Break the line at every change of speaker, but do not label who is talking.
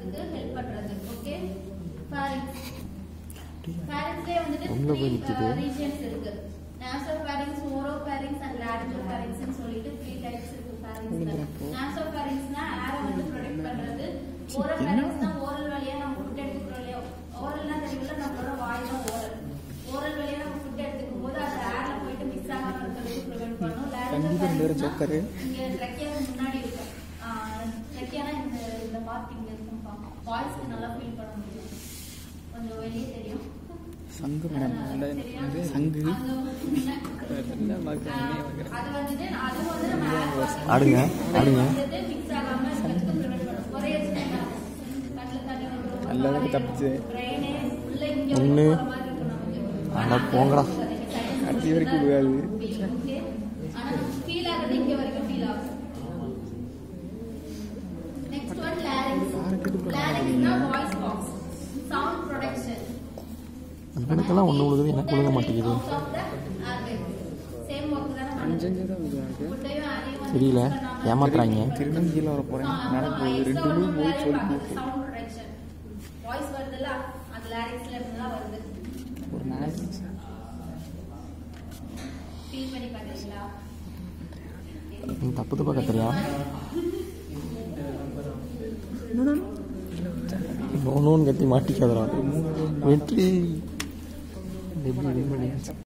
பண்றதுக்கு ஹெல்ப் பண்றது ஓகே ஃபாரிங்ஸ் ஃபாரிங்ஸ்லயே வந்துட்டு
உள்ள போய் நிக்குது.
ரீஜன்ஸ் இருக்கு நாசோ ஃபாரிங்ஸ் ஓரோ ஃபாரிங்ஸ் அண்ட் லாரிஞ்சோ ஃபாரிங்ஸ்னு சொல்லிட்டு த்ரீ டைப்ஸ் இருக்கு ஃபாரிங்ஸ்ல நாசோ ஃபாரிங்ஸ்னா ஏரை வந்து ப்ரொடெக்ட் பண்றது ஓரோ ஃபாரிங்ஸ்னா ஓரல் வழியா நம்ம ஃபுட் எடுத்துக்கிறோம் இல்லையா ஓரல்னா தெரியுமில்ல நம்மளோட வாய் தான் ஓரல் ஓரல் வழியா நம்ம ஃபுட் எடுத்துக்கும் போது அது ஏர்ல போயிட்டு மிக்ஸ் ஆகாம இருக்கிறதுக்கு ப்ரிவென்ட் பண்ணும்
கண்டிப்பா ரெண்டு பேரும் ஜோக்கரு.
இங்க ட்ரக்கியாவுக்கு முன்னாடி இருக்கும் ட்ரக்கியானா இந்த இந்த பார்ட் இங்க இருக்கும்பா வாய்ஸ்க்கு நல்லா ஃபீல் பண்ண முடியும் கொஞ்சம் வெளியே தெரியும்
சங்கு மேடம் நல்ல என்னது? சங்கு நல்லா பார்க்குறேன் பார்க்குறேன்
அது வந்துட்டு அது வந்து நம்ம air wash
ஆடுங்க ஆடுங்க
வந்துட்டு mix ஆகாம இருக்கிறதுக்கு prevent பண்ணும். ஒரே சின்ன கண்ணுல தண்ணி வந்துரும்.
நல்லதுக்கு தப்பிச்சு.
brain ஏ உள்ள இங்க
ஒண்ணு.
போற மாதிரி இருக்கும் நமக்கு.
அட போங்கடா.
கடைசி வரைக்கும் விடாது
Okay? ஆனா feel ஆகுறது இங்க வரைக்கும் feel ஆகும். Next one, larynx. Larynx னா voice box. Sound production.
இவனுக்கெல்லாம் ஒண்ணு விழுகுது எனக்கு விழுக மாட்டேங்குது
Out of the organ. Same work தானே
அஞ்சு
பண்ணுது.
அஞ்சு தான் விடுவாங்க
ஃபுட்டையும் அதையும் வந்து
தெரியல
mix பண்ணாம
ஏமாத்துறாங்க
திருடன் கீழே வர போகிறேன் நடக்கும் ரெண்டு ரூம் போய் சொல்லி போட்டு
சவுண்ட் ப்ரொடக்ஷன் வாய்ஸ் வருதுல்ல அது லாரிக்ஸ்ல இருந்தெல்லாம் வருது
ஒரு நாள்
ஃபீல் பண்ணி பாத்தீங்களா
நீ தப்பு தப்பா கத்துறியா நோன்னு கத்தி மாட்டிக்காதடா வெற்றி எப்படி win பண்ணி